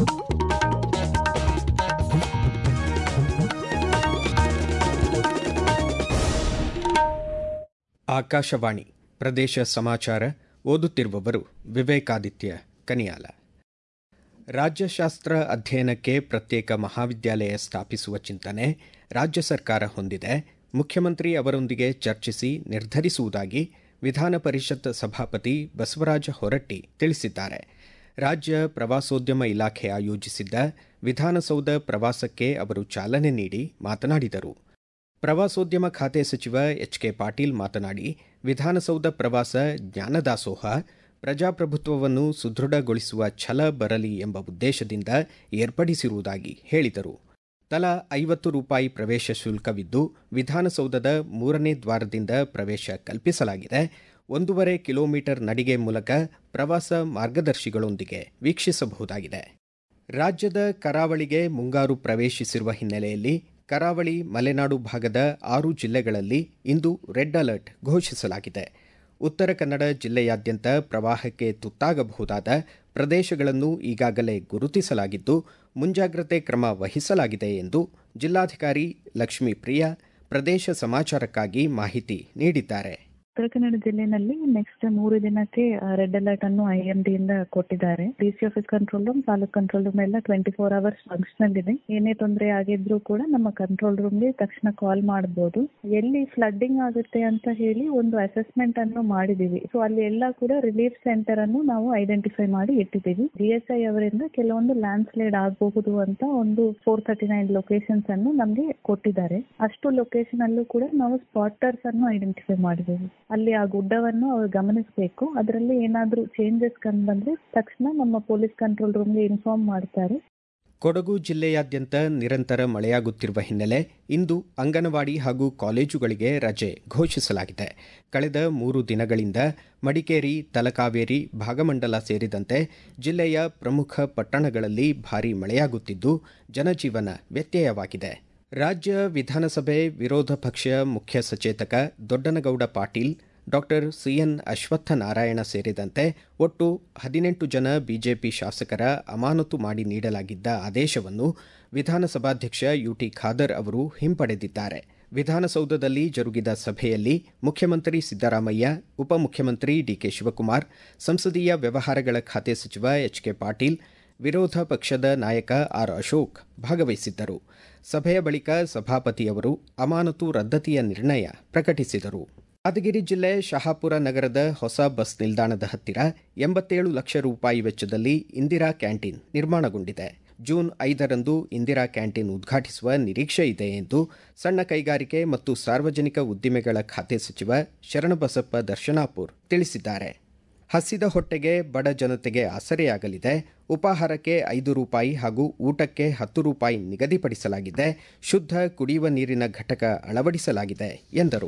ಆಕಾಶವಾಣಿ ಪ್ರದೇಶ ಸಮಾಚಾರ ಓದುತ್ತಿರುವವರು ವಿವೇಕಾದಿತ್ಯ ಕನಿಯಾಲ ರಾಜ್ಯಶಾಸ್ತ್ರ ಅಧ್ಯಯನಕ್ಕೆ ಪ್ರತ್ಯೇಕ ಮಹಾವಿದ್ಯಾಲಯ ಸ್ಥಾಪಿಸುವ ಚಿಂತನೆ ರಾಜ್ಯ ಸರ್ಕಾರ ಹೊಂದಿದೆ ಮುಖ್ಯಮಂತ್ರಿ ಅವರೊಂದಿಗೆ ಚರ್ಚಿಸಿ ನಿರ್ಧರಿಸುವುದಾಗಿ ವಿಧಾನ ಪರಿಷತ್ ಸಭಾಪತಿ ಬಸವರಾಜ ಹೊರಟ್ಟಿ ತಿಳಿಸಿದ್ದಾರೆ ರಾಜ್ಯ ಪ್ರವಾಸೋದ್ಯಮ ಇಲಾಖೆ ಆಯೋಜಿಸಿದ್ದ ವಿಧಾನಸೌಧ ಪ್ರವಾಸಕ್ಕೆ ಅವರು ಚಾಲನೆ ನೀಡಿ ಮಾತನಾಡಿದರು ಪ್ರವಾಸೋದ್ಯಮ ಖಾತೆ ಸಚಿವ ಎಚ್ ಕೆ ಪಾಟೀಲ್ ಮಾತನಾಡಿ ವಿಧಾನಸೌಧ ಪ್ರವಾಸ ಜ್ಞಾನದಾಸೋಹ ಪ್ರಜಾಪ್ರಭುತ್ವವನ್ನು ಸುದೃಢಗೊಳಿಸುವ ಛಲ ಬರಲಿ ಎಂಬ ಉದ್ದೇಶದಿಂದ ಏರ್ಪಡಿಸಿರುವುದಾಗಿ ಹೇಳಿದರು ತಲಾ ಐವತ್ತು ರೂಪಾಯಿ ಪ್ರವೇಶ ಶುಲ್ಕವಿದ್ದು ವಿಧಾನಸೌಧದ ಮೂರನೇ ದ್ವಾರದಿಂದ ಪ್ರವೇಶ ಕಲ್ಪಿಸಲಾಗಿದೆ ಒಂದೂವರೆ ಕಿಲೋಮೀಟರ್ ನಡಿಗೆ ಮೂಲಕ ಪ್ರವಾಸ ಮಾರ್ಗದರ್ಶಿಗಳೊಂದಿಗೆ ವೀಕ್ಷಿಸಬಹುದಾಗಿದೆ ರಾಜ್ಯದ ಕರಾವಳಿಗೆ ಮುಂಗಾರು ಪ್ರವೇಶಿಸಿರುವ ಹಿನ್ನೆಲೆಯಲ್ಲಿ ಕರಾವಳಿ ಮಲೆನಾಡು ಭಾಗದ ಆರು ಜಿಲ್ಲೆಗಳಲ್ಲಿ ಇಂದು ರೆಡ್ ಅಲರ್ಟ್ ಘೋಷಿಸಲಾಗಿದೆ ಉತ್ತರ ಕನ್ನಡ ಜಿಲ್ಲೆಯಾದ್ಯಂತ ಪ್ರವಾಹಕ್ಕೆ ತುತ್ತಾಗಬಹುದಾದ ಪ್ರದೇಶಗಳನ್ನು ಈಗಾಗಲೇ ಗುರುತಿಸಲಾಗಿದ್ದು ಮುಂಜಾಗ್ರತೆ ಕ್ರಮ ವಹಿಸಲಾಗಿದೆ ಎಂದು ಜಿಲ್ಲಾಧಿಕಾರಿ ಲಕ್ಷ್ಮೀ ಪ್ರಿಯಾ ಪ್ರದೇಶ ಸಮಾಚಾರಕ್ಕಾಗಿ ಮಾಹಿತಿ ನೀಡಿದ್ದಾರೆ ಉತ್ತರ ಕನ್ನಡ ಜಿಲ್ಲೆನಲ್ಲಿ ನೆಕ್ಸ್ಟ್ ಮೂರು ದಿನಕ್ಕೆ ರೆಡ್ ಅಲರ್ಟ್ ಅನ್ನು ಐ ಎಂ ಡಿ ಇಂದ ಕೊಟ್ಟಿದ್ದಾರೆ D C office control room taluk control room ಎಲ್ಲ ಟ್ವೆಂಟಿ ಫೋರ್ ಅವರ್ಸ್ ಫಂಕ್ಷನಲ್ ಇದೆ ಏನೇ ತೊಂದರೆ ಆಗಿದ್ರು ಕೂಡ ನಮ್ಮ ಕಂಟ್ರೋಲ್ ರೂಮ್ಗೆ ತಕ್ಷಣ ಕಾಲ್ ಮಾಡಬಹುದು ಎಲ್ಲಿ ಫ್ಲಡ್ಡಿಂಗ್ ಆಗುತ್ತೆ ಅಂತ ಹೇಳಿ ಒಂದು ಅಸೆಸ್ಮೆಂಟ್ ಅನ್ನು ಮಾಡಿದೀವಿ ಸೊ ಅಲ್ಲಿ ಎಲ್ಲ ಕೂಡ ರಿಲೀಫ್ ಸೆಂಟರ್ ಅನ್ನು ನಾವು ಐಡೆಂಟಿಫೈ ಮಾಡಿ ಇಟ್ಟಿದ್ದೀವಿ ಜಿ ಎಸ್ ಐ ಅವರಿಂದ ಕೆಲವೊಂದು ಲ್ಯಾಂಡ್ ಸ್ಲೈಡ್ ಆಗಬಹುದು ಅಂತ ಒಂದು ಫೋರ್ ತರ್ಟಿ ನೈನ್ ಲೊಕೇಶನ್ಸ್ ಅನ್ನು ನಮಗೆ ಕೊಟ್ಟಿದ್ದಾರೆ ಅಷ್ಟು ಲೊಕೇಶನ್ ಅಲ್ಲೂ ಕೂಡ ನಾವು ಸ್ಪಾಟರ್ಸ್ ಅನ್ನು ಐಡೆಂಟಿಫೈ ಮಾಡಿದ್ದೀವಿ ಅಲ್ಲಿ ಆ ಗುಡ್ಡವನ್ನು ಅವರು ಗಮನಿಸಬೇಕು ಅದರಲ್ಲಿ ಏನಾದರೂ ಚೇಂಜಸ್ ಕಂಡು ಬಂದ್ರೆ ತಕ್ಷಣ ನಮ್ಮ ಪೊಲೀಸ್ ಕಂಟ್ರೋಲ್ ರೂಮ್ಗೆ ಇನ್ಫಾರ್ಮ್ ಮಾಡ್ತಾರೆ ಕೊಡಗು ಜಿಲ್ಲೆಯಾದ್ಯಂತ ನಿರಂತರ ಮಳೆಯಾಗುತ್ತಿರುವ ಹಿನ್ನೆಲೆ ಇಂದು ಅಂಗನವಾಡಿ ಹಾಗೂ ಕಾಲೇಜುಗಳಿಗೆ ರಜೆ ಘೋಷಿಸಲಾಗಿದೆ ಕಳೆದ ಮೂರು ದಿನಗಳಿಂದ ಮಡಿಕೇರಿ ತಲಕಾವೇರಿ ಭಾಗಮಂಡಲ ಸೇರಿದಂತೆ ಜಿಲ್ಲೆಯ ಪ್ರಮುಖ ಪಟ್ಟಣಗಳಲ್ಲಿ ಭಾರೀ ಮಳೆಯಾಗುತ್ತಿದ್ದು ಜನಜೀವನ ವ್ಯತ್ಯಯವಾಗಿದೆ ರಾಜ್ಯ ವಿಧಾನಸಭೆ ವಿರೋಧ ಪಕ್ಷ ಮುಖ್ಯ ಸಚೇತಕ ದೊಡ್ಡನಗೌಡ ಪಾಟೀಲ್ ಡಾಕ್ಟರ್ ಸಿಎನ್ ಅಶ್ವತ್ಥನಾರಾಯಣ ಸೇರಿದಂತೆ ಒಟ್ಟು ಹದಿನೆಂಟು ಜನ ಬಿಜೆಪಿ ಶಾಸಕರ ಅಮಾನತು ಮಾಡಿ ನೀಡಲಾಗಿದ್ದ ಆದೇಶವನ್ನು ವಿಧಾನಸಭಾಧ್ಯಕ್ಷ ಯುಟಿ ಖಾದರ್ ಅವರು ಹಿಂಪಡೆದಿದ್ದಾರೆ ವಿಧಾನಸೌಧದಲ್ಲಿ ಜರುಗಿದ ಸಭೆಯಲ್ಲಿ ಮುಖ್ಯಮಂತ್ರಿ ಸಿದ್ದರಾಮಯ್ಯ ಉಪಮುಖ್ಯಮಂತ್ರಿ ಡಿಕೆ ಶಿವಕುಮಾರ್ ಸಂಸದೀಯ ವ್ಯವಹಾರಗಳ ಖಾತೆ ಸಚಿವ ಎಚ್ ಕೆ ಪಾಟೀಲ್ ವಿರೋಧ ಪಕ್ಷದ ನಾಯಕ ಆರ್ ಅಶೋಕ್ ಭಾಗವಹಿಸಿದ್ದರು ಸಭೆಯ ಬಳಿಕ ಸಭಾಪತಿಯವರು ಅಮಾನತು ರದ್ದತಿಯ ನಿರ್ಣಯ ಪ್ರಕಟಿಸಿದರು ಯಾದಗಿರಿ ಜಿಲ್ಲೆ ಶಹಾಪುರ ನಗರದ ಹೊಸ ಬಸ್ ನಿಲ್ದಾಣದ ಹತ್ತಿರ ಎಂಬತ್ತೇಳು ಲಕ್ಷ ರೂಪಾಯಿ ವೆಚ್ಚದಲ್ಲಿ ಇಂದಿರಾ ಕ್ಯಾಂಟೀನ್ ನಿರ್ಮಾಣಗೊಂಡಿದೆ ಜೂನ್ ಐದರಂದು ಇಂದಿರಾ ಕ್ಯಾಂಟೀನ್ ಉದ್ಘಾಟಿಸುವ ನಿರೀಕ್ಷೆ ಇದೆ ಎಂದು ಸಣ್ಣ ಕೈಗಾರಿಕೆ ಮತ್ತು ಸಾರ್ವಜನಿಕ ಉದ್ದಿಮೆಗಳ ಖಾತೆ ಸಚಿವ ಶರಣಬಸಪ್ಪ ದರ್ಶನಾಪುರ್ ತಿಳಿಸಿದ್ದಾರೆ ಹಸಿದ ಹೊಟ್ಟೆಗೆ ಬಡ ಜನತೆಗೆ ಆಸರೆಯಾಗಲಿದೆ ಉಪಾಹಾರಕ್ಕೆ ಐದು ರೂಪಾಯಿ ಹಾಗೂ ಊಟಕ್ಕೆ ಹತ್ತು ರೂಪಾಯಿ ನಿಗದಿಪಡಿಸಲಾಗಿದೆ ಶುದ್ಧ ಕುಡಿಯುವ ನೀರಿನ ಘಟಕ ಅಳವಡಿಸಲಾಗಿದೆ ಎಂದರು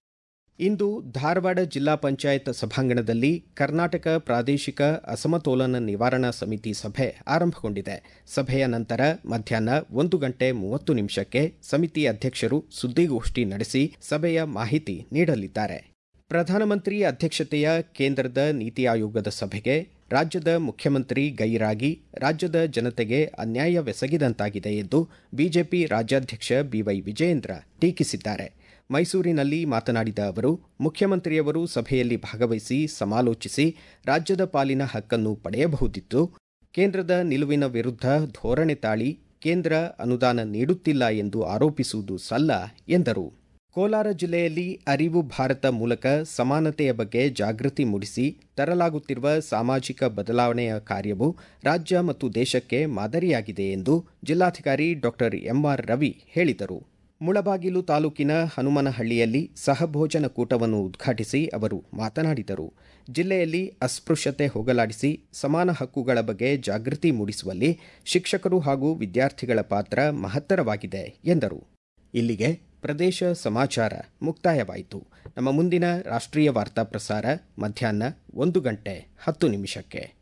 ಇಂದು ಧಾರವಾಡ ಜಿಲ್ಲಾ ಪಂಚಾಯತ್ ಸಭಾಂಗಣದಲ್ಲಿ ಕರ್ನಾಟಕ ಪ್ರಾದೇಶಿಕ ಅಸಮತೋಲನ ನಿವಾರಣಾ ಸಮಿತಿ ಸಭೆ ಆರಂಭಗೊಂಡಿದೆ ಸಭೆಯ ನಂತರ ಮಧ್ಯಾಹ್ನ ಒಂದು ಗಂಟೆ ಮೂವತ್ತು ನಿಮಿಷಕ್ಕೆ ಸಮಿತಿ ಅಧ್ಯಕ್ಷರು ಸುದ್ದಿಗೋಷ್ಠಿ ನಡೆಸಿ ಸಭೆಯ ಮಾಹಿತಿ ನೀಡಲಿದ್ದಾರೆ ಪ್ರಧಾನಮಂತ್ರಿ ಅಧ್ಯಕ್ಷತೆಯ ಕೇಂದ್ರದ ನೀತಿ ಆಯೋಗದ ಸಭೆಗೆ ರಾಜ್ಯದ ಮುಖ್ಯಮಂತ್ರಿ ಗೈರಾಗಿ ರಾಜ್ಯದ ಜನತೆಗೆ ಅನ್ಯಾಯವೆಸಗಿದಂತಾಗಿದೆ ಎಂದು ಬಿಜೆಪಿ ರಾಜ್ಯಾಧ್ಯಕ್ಷ ಬಿವೈ ವಿಜಯೇಂದ್ರ ಟೀಕಿಸಿದ್ದಾರೆ ಮೈಸೂರಿನಲ್ಲಿ ಮಾತನಾಡಿದ ಅವರು ಮುಖ್ಯಮಂತ್ರಿಯವರು ಸಭೆಯಲ್ಲಿ ಭಾಗವಹಿಸಿ ಸಮಾಲೋಚಿಸಿ ರಾಜ್ಯದ ಪಾಲಿನ ಹಕ್ಕನ್ನು ಪಡೆಯಬಹುದಿತ್ತು ಕೇಂದ್ರದ ನಿಲುವಿನ ವಿರುದ್ಧ ಧೋರಣೆ ತಾಳಿ ಕೇಂದ್ರ ಅನುದಾನ ನೀಡುತ್ತಿಲ್ಲ ಎಂದು ಆರೋಪಿಸುವುದು ಸಲ್ಲ ಎಂದರು ಕೋಲಾರ ಜಿಲ್ಲೆಯಲ್ಲಿ ಅರಿವು ಭಾರತ ಮೂಲಕ ಸಮಾನತೆಯ ಬಗ್ಗೆ ಜಾಗೃತಿ ಮೂಡಿಸಿ ತರಲಾಗುತ್ತಿರುವ ಸಾಮಾಜಿಕ ಬದಲಾವಣೆಯ ಕಾರ್ಯವು ರಾಜ್ಯ ಮತ್ತು ದೇಶಕ್ಕೆ ಮಾದರಿಯಾಗಿದೆ ಎಂದು ಜಿಲ್ಲಾಧಿಕಾರಿ ಡಾಕ್ಟರ್ ಎಂಆರ್ ರವಿ ಹೇಳಿದರು ಮುಳಬಾಗಿಲು ತಾಲೂಕಿನ ಹನುಮನಹಳ್ಳಿಯಲ್ಲಿ ಸಹಭೋಜನ ಕೂಟವನ್ನು ಉದ್ಘಾಟಿಸಿ ಅವರು ಮಾತನಾಡಿದರು ಜಿಲ್ಲೆಯಲ್ಲಿ ಅಸ್ಪೃಶ್ಯತೆ ಹೋಗಲಾಡಿಸಿ ಸಮಾನ ಹಕ್ಕುಗಳ ಬಗ್ಗೆ ಜಾಗೃತಿ ಮೂಡಿಸುವಲ್ಲಿ ಶಿಕ್ಷಕರು ಹಾಗೂ ವಿದ್ಯಾರ್ಥಿಗಳ ಪಾತ್ರ ಮಹತ್ತರವಾಗಿದೆ ಎಂದರು ಇಲ್ಲಿಗೆ ಪ್ರದೇಶ ಸಮಾಚಾರ ಮುಕ್ತಾಯವಾಯಿತು ನಮ್ಮ ಮುಂದಿನ ರಾಷ್ಟ್ರೀಯ ವಾರ್ತಾ ಪ್ರಸಾರ ಮಧ್ಯಾಹ್ನ ಒಂದು ಗಂಟೆ ಹತ್ತು ನಿಮಿಷಕ್ಕೆ